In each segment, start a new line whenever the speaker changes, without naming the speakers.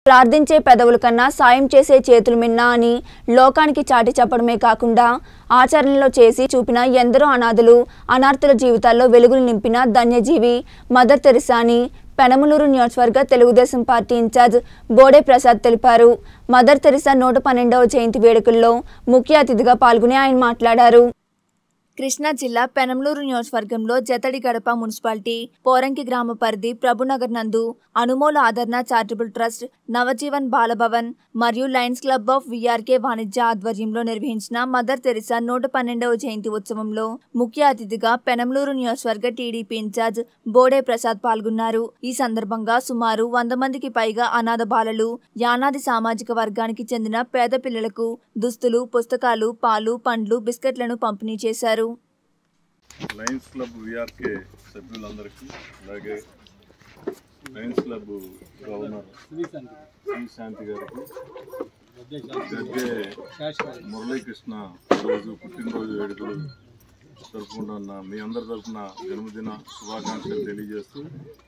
ప్రార్థించే పెదవుల కన్నా సాయం చేసే చేతులు మిన్నా అని లోకానికి చాటి చెప్పడమే కాకుండా ఆచరణలో చేసి చూపిన ఎందరో అనాథులు అనార్థుల జీవితాల్లో వెలుగులు నింపిన ధన్యజీవి మదర్ తెరిసా అని పెనమలూరు నియోజకవర్గ తెలుగుదేశం పార్టీ ఇన్ఛార్జ్ బోడే ప్రసాద్ తెలిపారు మదర్ తెరిసా నూట పన్నెండవ జయంతి వేడుకల్లో ముఖ్య అతిథిగా పాల్గొని ఆయన మాట్లాడారు కృష్ణా జిల్లా పెనంలూరు నియోజకవర్గంలో జతడి గడప మున్సిపాలిటీ పోరంకి గ్రామ పరిధి ప్రభునగర్ నందు అనుమోలు ఆదరణ చారిటబుల్ ట్రస్ట్ నవజీవన్ బాలభవన్ మరియు లయన్స్ క్లబ్ ఆఫ్ విఆర్కే వాణిజ్య ఆధ్వర్యంలో నిర్వహించిన మదర్ తెరిసా నూట పన్నెండవ జయంతి ఉత్సవంలో ముఖ్య అతిథిగా పెనంలూరు నియోజకవర్గ టీడీపీ ఇన్ఛార్జ్ బోడే ప్రసాద్ పాల్గొన్నారు ఈ సందర్భంగా సుమారు వంద మందికి పైగా అనాథ బాలలు యానాది సామాజిక వర్గానికి చెందిన పేద పిల్లలకు దుస్తులు పుస్తకాలు పాలు పండ్లు బిస్కెట్లను పంపిణీ చేశారు
లయన్స్ క్లబ్ విఆర్కే సభ్యులందరికీ అలాగే Lions club governor Shri Shanti గారికి గద్దే మురళీకృష్ణ ఈరోజు పుట్టినరోజు వేడుకలు జరుపుకుంటున్న మీ అందరి తరఫున జన్మదిన శుభాకాంక్షలు తెలియజేస్తూ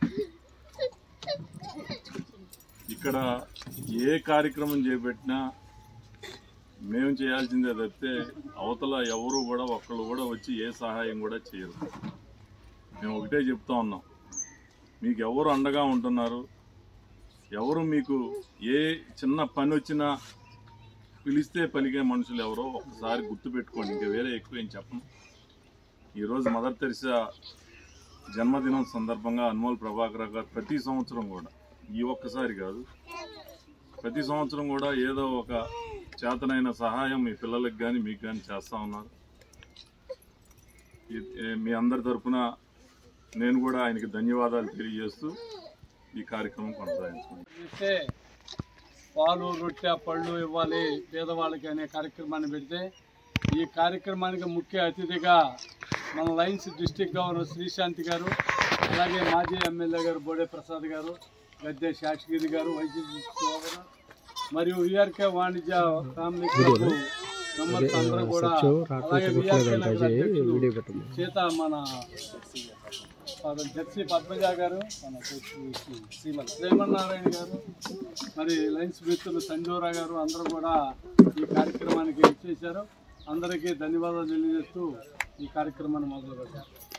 ఇక్కడ ఏ కార్యక్రమం చేపట్టినా మేము చేయాల్సిందే తప్పితే అవతల ఎవరు కూడా ఒక్కళ్ళు కూడా వచ్చి ఏ సహాయం కూడా చేయరు మేము ఒకటే చెప్తా ఉన్నాం మీకు ఎవరు అండగా ఉంటున్నారు ఎవరు మీకు ఏ చిన్న పని వచ్చినా పిలిస్తే పలికే మనుషులు ఎవరో ఒక్కసారి గుర్తుపెట్టుకోండి ఇంకా వేరే ఎక్కువ ఏం చెప్పను ఈరోజు మదర్ తెరిసా జన్మదినం సందర్భంగా అన్మోల్ ప్రభాకర్ గారు ప్రతి సంవత్సరం కూడా ఈ ఒక్కసారి కాదు ప్రతి సంవత్సరం కూడా ఏదో ఒక చేతనైన సహాయం మీ పిల్లలకు కానీ మీకు కానీ చేస్తూ ఉన్నారు ఈ- ఏ- మీ అందరి తరపున నేను కూడా ఆయనకి ధన్యవాదాలు తెలియజేస్తూ ఈ కార్యక్రమం కొనసాగించుకుంటాను
ఇస్తే పాలు రొట్టె పళ్ళు ఇవ్వాలి పేదవాళ్ళకి అనే కార్యక్రమాన్ని పెడితే ఈ కార్యక్రమానికి ముఖ్య అతిథిగా మన లయన్స్ డిస్టిక్ గవర్నర్ శ్రీశాంతి గారు అలాగే మాజీ ఎమ్మెల్యే గారు బోడే ప్రసాద్ గారు గద్దె శాషగిరి గారు వైద్యులు గవర్నర్ మరియు విఆర్కే వాణిజ్య ఫ్యామిలీ క్లబ్ మెంబర్స్ అందరూ కూడా అలాగే విఆర్కే నగర అధ్యక్షులు చేత మన పద- జెర్సీ పద్మజ గారు మన శ్రీమన్ శ్రీమన్నారాయణ గారు మరి లయన్స్ మిత్రులు సంజోరా గారు అందరూ కూడా ఈ కార్యక్రమానికి ఇచ్చేశారు అందరికీ ధన్యవాదాలు తెలియజేస్తూ ఈ కార్యక్రమాన్ని మొదలుపెట్టారు